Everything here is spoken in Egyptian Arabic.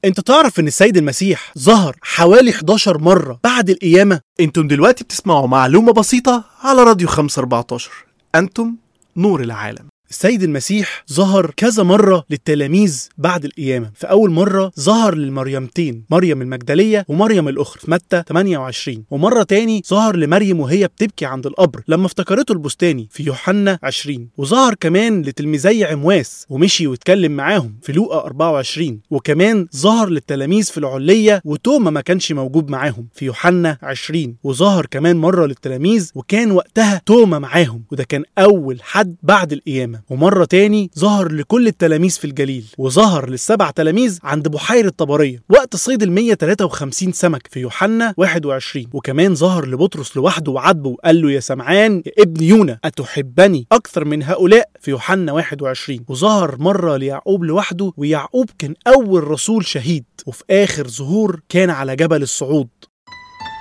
انت تعرف ان السيد المسيح ظهر حوالي 11 مرة بعد القيامة انتم دلوقتي بتسمعوا معلومة بسيطة على راديو 514 انتم نور العالم السيد المسيح ظهر كذا مرة للتلاميذ بعد القيامة فأول مرة ظهر للمريمتين مريم المجدلية ومريم الأخرى في متى 28 ومرة تاني ظهر لمريم وهي بتبكي عند القبر لما افتكرته البستاني في يوحنا 20 وظهر كمان لتلميذي عمواس ومشي واتكلم معاهم في لوقا 24 وكمان ظهر للتلاميذ في العلية وتوما ما كانش موجود معاهم في يوحنا 20 وظهر كمان مرة للتلاميذ وكان وقتها توما معاهم وده كان أول حد بعد القيامة ومرة تاني ظهر لكل التلاميذ في الجليل وظهر للسبع تلاميذ عند بحيرة طبرية وقت صيد ال 153 سمك في يوحنا 21 وكمان ظهر لبطرس لوحده وعاتبه وقال له يا سمعان يا ابن يونا أتحبني أكثر من هؤلاء في يوحنا 21 وظهر مرة ليعقوب لوحده ويعقوب كان أول رسول شهيد وفي آخر ظهور كان على جبل الصعود